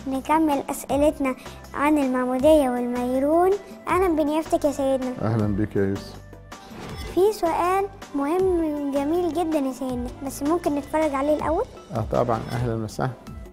نكمل أسئلتنا عن المعمودية والميرون أهلا بنيافتك يا سيدنا اهلا بك يا يوسف في سؤال مهم جميل جدا يا سيدنا بس ممكن نتفرج عليه الأول اه طبعا اهلا وسهلا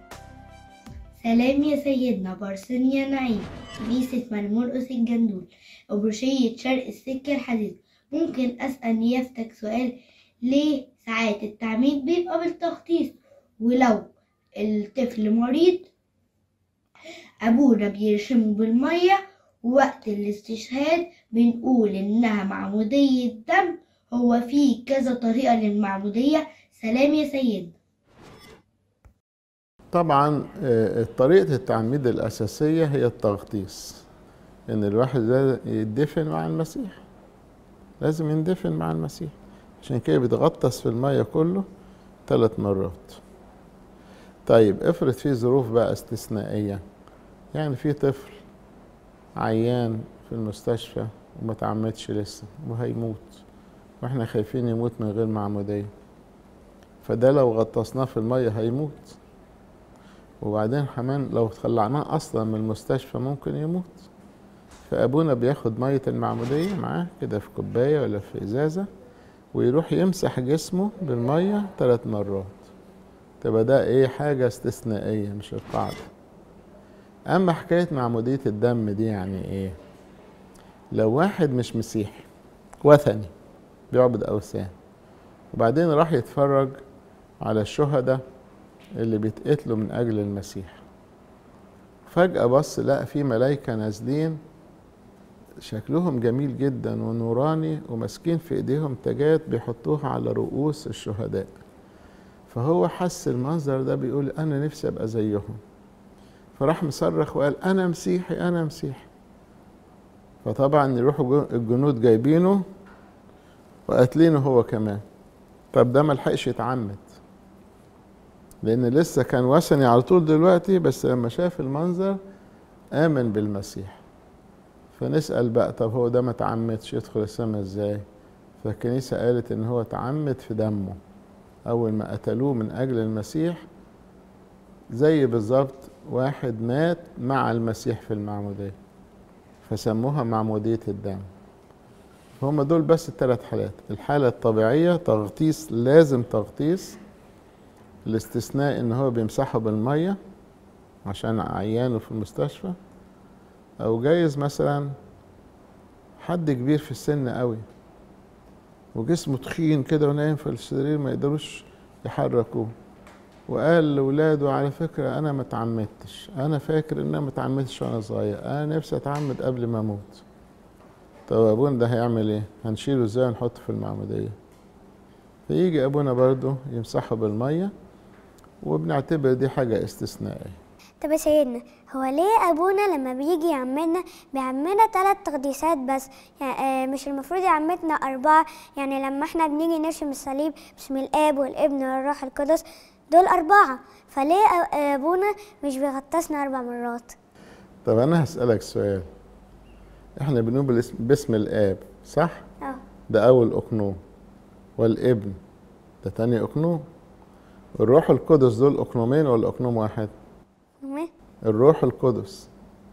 سلام يا سيدنا بارسنيا نعيم كنيسة مرمرقس الجندول أبرشية شرق السكة الحديد ممكن أسأل نيافتك سؤال ليه ساعات التعميد بيبقى بالتخطيط ولو الطفل مريض أبونا بيرشمه بالمية ووقت الاستشهاد بنقول إنها معمودية دم هو في كذا طريقة للمعمودية سلام يا سيدنا طبعا آه، طريقة التعميد الأساسية هي التغطيس إن الواحد ده يدفن مع المسيح لازم يندفن مع المسيح عشان كده بيتغطس في المية كله ثلاث مرات طيب افرض في ظروف بقى استثنائية يعني في طفل عيان في المستشفى وما تعمدش لسه وهيموت واحنا خايفين يموت من غير معمودية فده لو غطسناه في المية هيموت وبعدين كمان لو طلعناه اصلا من المستشفى ممكن يموت فابونا بياخد ميه المعموديه معاه كده في كوبايه ولا في ازازه ويروح يمسح جسمه بالميه ثلاث مرات تبقى ده ايه حاجه استثنائيه مش القاعده اما حكايه معموديه الدم دي يعني ايه لو واحد مش مسيحي وثني بيعبد اوثان وبعدين راح يتفرج على الشهداء اللي بيتقتلوا من أجل المسيح فجأة بص لقى في ملايكة نازلين شكلهم جميل جدا ونوراني وماسكين في ايديهم تاجات بيحطوها على رؤوس الشهداء فهو حس المنظر ده بيقول انا نفسي ابقى زيهم فراح مصرخ وقال انا مسيحي انا مسيحي فطبعا يروحوا الجنود جايبينه وقاتلينه هو كمان طب ده ملحقش يتعمد لان لسه كان وثني على طول دلوقتي بس لما شاف المنظر امن بالمسيح فنسال بقى طب هو ده ما تعمدش يدخل السماء ازاي فالكنيسه قالت ان هو تعمد في دمه اول ما قتلوه من اجل المسيح زي بالظبط واحد مات مع المسيح في المعموديه فسموها معموديه الدم فهم دول بس الثلاث حالات الحاله الطبيعيه تغطيس لازم تغطيس الاستثناء ان هو بيمسحه بالميه عشان عيانه في المستشفى او جايز مثلا حد كبير في السن قوي وجسمه تخين كده ونايم في السرير ما يقدروش يحركوه وقال لاولاده على فكره انا ما اتعمدتش انا فاكر ان انا ما اتعمدتش وانا صغير انا نفسي اتعمد قبل ما اموت طب ابونا ده هيعمل ايه هنشيله ازاي ونحطه في المعموديه فيجي ابونا برضه يمسحه بالميه وبنعتبر دي حاجه استثنائيه طب يا سيدنا هو ليه ابونا لما بيجي يعمدنا بيعمدنا ثلاث تقديسات بس يعني آه مش المفروض يعمدنا اربعه يعني لما احنا بنيجي نرسم الصليب باسم الاب والابن والروح القدس دول اربعه فليه أ- ابونا مش بيغطسنا اربع مرات طب انا هسالك سؤال احنا بنقول بالاسم باسم الاب صح اه ده اول اقنوم والابن ده تاني اقنوم الروح القدس دول اقنومين ولا اقنوم واحد تمام؟ الروح القدس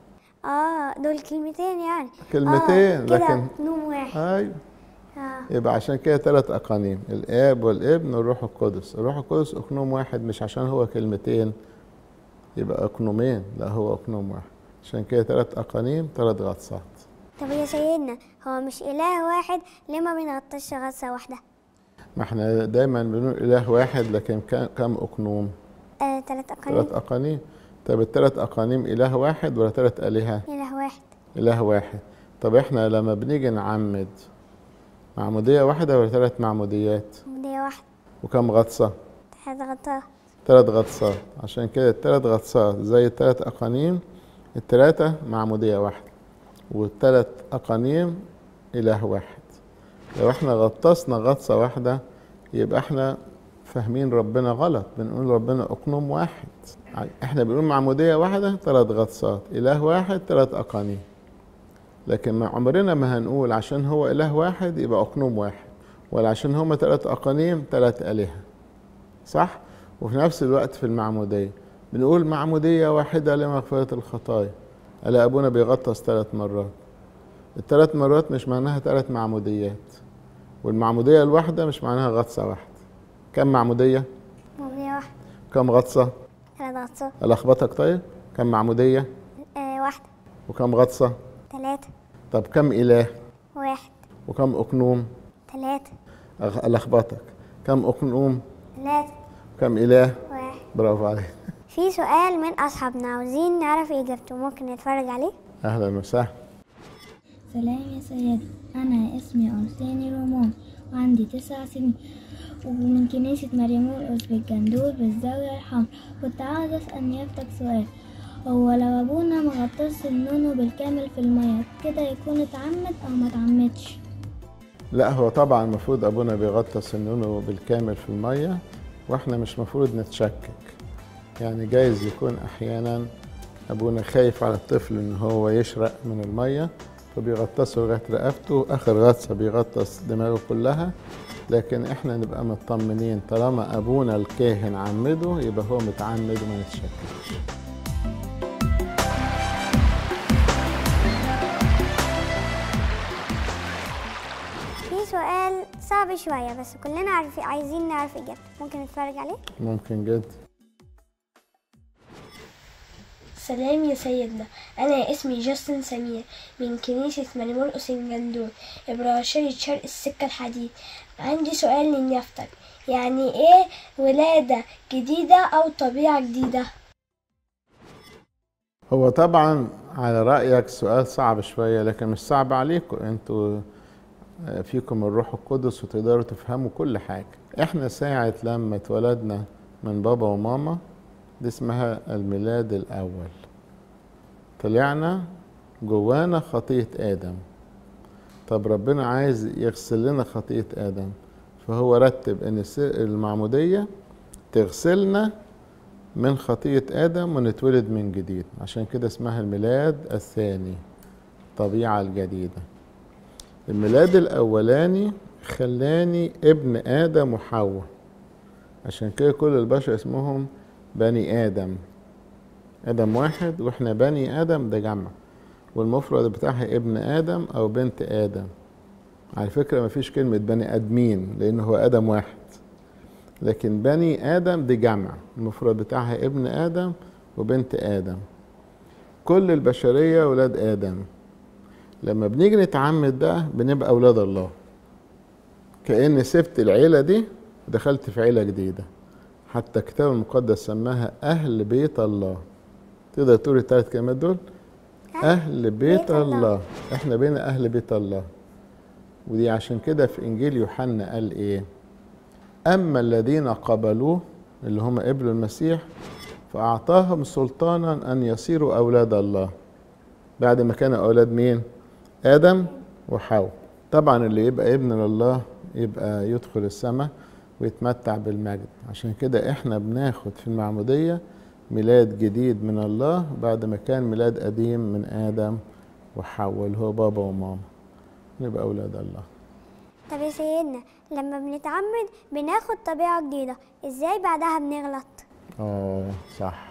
اه دول كلمتين يعني كلمتين آه كده لكن نوم واحد ايوه اه يبقى عشان كده ثلاث اقانيم الاب والابن والروح القدس الروح القدس اقنوم واحد مش عشان هو كلمتين يبقى اقنومين لا هو اقنوم واحد عشان كده ثلاث اقانيم ثلاث غطسات طب يا سيدنا هو مش اله واحد ليه ما بنغطسش غطسه واحده ما احنا دايما بنقول اله واحد لكن كم كم اقنوم آه ثلاث اقانيم ثلاث اقانيم طب الثلاث اقانيم اله واحد ولا ثلاث الهه اله واحد اله واحد طب احنا لما بنيجي نعمد معموديه واحده ولا ثلاث معموديات دي واحد وكم غطسه ثلاث غطاء ثلاث غطسات عشان كده الثلاث غطسات زي الثلاث اقانيم الثلاثه معموديه واحده والثلاث اقانيم اله واحد لو احنا غطسنا غطسه واحده يبقى احنا فاهمين ربنا غلط بنقول ربنا اقنوم واحد احنا بنقول معموديه واحده ثلاث غطسات اله واحد ثلاث اقانيم لكن ما عمرنا ما هنقول عشان هو اله واحد يبقى اقنوم واحد ولا عشان هما ثلاث اقانيم ثلاث الهه صح وفي نفس الوقت في المعموديه بنقول معمودية واحدة لمغفرة الخطايا ألا أبونا بيغطس ثلاث مرات الثلاث مرات مش معناها ثلاث معموديات والمعمودية الواحدة مش معناها غطسة واحدة كم معمودية؟ معمودية واحدة كم غطسة؟ ثلاث غطسات ألخبطك طيب؟ كم معمودية؟ آه واحدة وكم غطسة؟ ثلاثة طب كم إله؟ واحد وكم أقنوم؟ ثلاثة أخ- ألخبطك كم أقنوم؟ ثلاثة كم إله؟ واحد برافو عليك في سؤال من أصحابنا عاوزين نعرف إجابته ممكن نتفرج عليه أهلا وسهلا سلام يا سيدي أنا اسمي أرساني رومان وعندي تسع سنين ومن كنيسة مريم مرقس بالجندول بالزاوية الحمراء كنت عاوز أسأل نيافتك سؤال هو لو أبونا ما غطس النونو بالكامل في المية كده يكون اتعمد أو ما اتعمدش لا هو طبعا المفروض ابونا بيغطس النونو بالكامل في الميه واحنا مش مفروض نتشكك يعني جايز يكون احيانا ابونا خايف على الطفل ان هو يشرق من الميه فبيغطسه لغايه رقبته اخر غطسه بيغطس دماغه كلها لكن احنا نبقى مطمنين طالما ابونا الكاهن عمده يبقى هو متعمد وما نتشككش في سؤال صعب شوية بس كلنا عارفين عايزين نعرف إجابته ممكن نتفرج عليه ممكن جدا سلام يا سيدنا أنا اسمي جاستن سمير من كنيسة مريمون أسنجندور إبراشية شرق السكة الحديد عندي سؤال لنيافتك يعني إيه ولادة جديدة أو طبيعة جديدة؟ هو طبعا على رأيك سؤال صعب شوية لكن مش صعب عليكم انتوا فيكم الروح القدس وتقدروا تفهموا كل حاجة احنا ساعة لما اتولدنا من بابا وماما دي اسمها الميلاد الأول طلعنا جوانا خطية آدم طب ربنا عايز يغسل لنا خطية آدم فهو رتب ان الس- المعمودية تغسلنا من خطية آدم ونتولد من جديد عشان كده اسمها الميلاد الثاني الطبيعة الجديدة الميلاد الأولاني خلاني ابن آدم وحواء عشان كده كل البشر اسمهم بني آدم آدم واحد وإحنا بني آدم ده جمع والمفرد بتاعها ابن آدم أو بنت آدم على فكرة مفيش كلمة بني آدمين لأن هو آدم واحد لكن بني آدم دي جمع المفرد بتاعها ابن آدم وبنت آدم كل البشرية ولاد آدم لما بنيجي نتعمد بقى بنبقى أولاد الله كأن سبت العيلة دي ودخلت في عيلة جديدة حتى الكتاب المقدس سماها أهل بيت الله تقدر تقول الثلاث كلمات دول أهل بيت بيت الله. الله إحنا بينا أهل بيت الله ودي عشان كده في إنجيل يوحنا قال إيه أما الذين قبلوه اللي هم قبلوا المسيح فأعطاهم سلطانا أن يصيروا أولاد الله بعد ما كانوا أولاد مين؟ آدم وحواء طبعا اللي يبقى ابن لله يبقى يدخل السماء ويتمتع بالمجد عشان كده احنا بناخد في المعمودية ميلاد جديد من الله بعد ما كان ميلاد قديم من آدم وحواء اللي هو بابا وماما نبقى أولاد الله طب يا سيدنا لما بنتعمد بناخد طبيعة جديدة ازاي بعدها بنغلط اه صح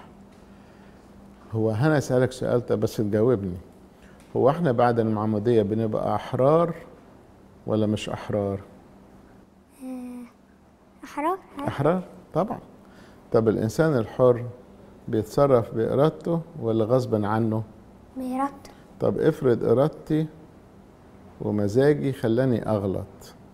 هو انا اسالك سؤال طب بس تجاوبني هو احنا بعد المعموديه بنبقى احرار ولا مش احرار أحرار احرار طبعا طب الانسان الحر بيتصرف بارادته ولا غصبا عنه بإرادته طب افرض ارادتي ومزاجي خلاني اغلط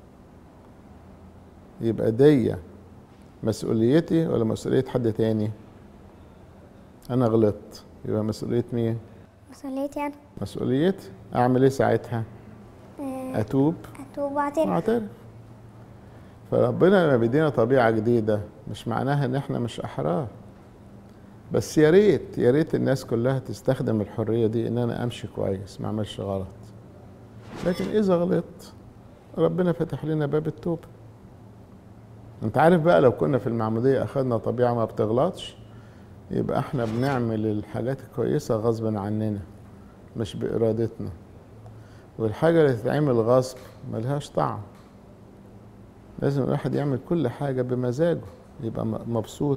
يبقى دي مسؤوليتي ولا مسؤولية حد تاني انا غلطت يبقى مسؤولية مين مسؤوليتي أنا مسؤوليتي اعمل ايه ساعتها آه، اتوب أتوب وأعترف واعترف فربنا لما بيدينا طبيعة جديدة مش معناها ان احنا مش احرار بس يا ريت يا ريت الناس كلها تستخدم الحرية دي ان انا امشي كويس ما اعملش غلط لكن اذا غلطت ربنا فتح لنا باب التوبة انت عارف بقى لو كنا في المعمودية اخدنا طبيعة ما بتغلطش يبقى احنا بنعمل الحاجات الكويسة غصبا عننا مش بإرادتنا والحاجة اللي تتعمل غصب ملهاش طعم لازم الواحد يعمل كل حاجة بمزاجه يبقى م- مبسوط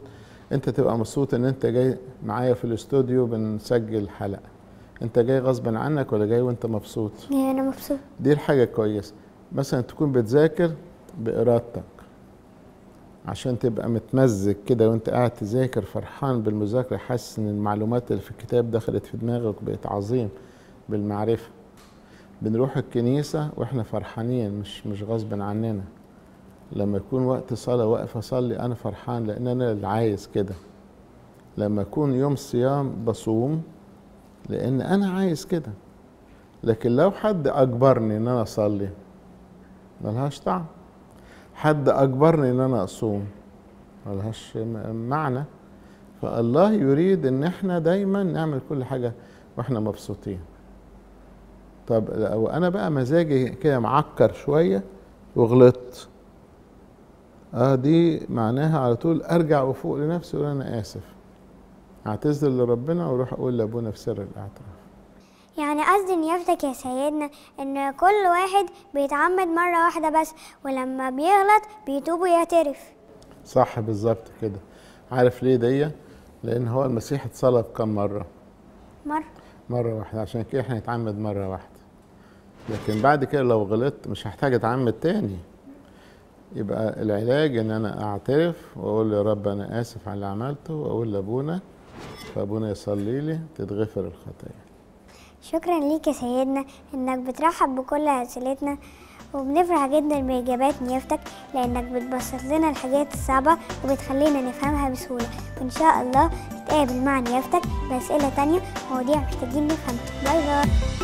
انت تبقى مبسوط ان انت جاي معايا في الاستوديو بنسجل حلقه انت جاي غصبا عنك ولا جاي وانت مبسوط يعني انا مبسوط دي الحاجه كويسه مثلا تكون بتذاكر بارادتك عشان تبقى متمزج كده وانت قاعد تذاكر فرحان بالمذاكره حاسس ان المعلومات اللي في الكتاب دخلت في دماغك وبقت عظيم بالمعرفه بنروح الكنيسه واحنا فرحانين مش مش غصب عننا لما يكون وقت صلاه واقف اصلي انا فرحان لان انا اللي عايز كده لما يكون يوم صيام بصوم لان انا عايز كده لكن لو حد اجبرني ان انا اصلي ملهاش طعم حد اجبرني ان انا اصوم ملهاش م- معنى فالله يريد ان احنا دايما نعمل كل حاجه واحنا مبسوطين طب لو انا بقى مزاجي كده معكر شويه وغلطت اه دي معناها على طول ارجع وفوق لنفسي واقول انا اسف اعتذر لربنا واروح اقول لابونا في سر الاعتراف يعني قصدي نيافتك يا سيدنا ان كل واحد بيتعمد مرة واحدة بس ولما بيغلط بيتوب ويعترف صح بالظبط كده عارف ليه دي لان هو المسيح اتصلب كم مره مرة مره واحده عشان كده احنا نتعمد مره واحده لكن بعد كده لو غلطت مش هحتاج اتعمد تاني يبقى العلاج ان انا اعترف واقول يا رب انا اسف على اللي عملته واقول لابونا فابونا يصلي لي تتغفر الخطايا شكرا ليك يا سيدنا انك بترحب بكل اسئلتنا وبنفرح جدا باجابات نيافتك لانك بتبسط لنا الحاجات الصعبة وبتخلينا نفهمها بسهولة وان شاء الله نتقابل مع نيافتك باسئلة تانية مواضيع محتاجين نفهمها باي باي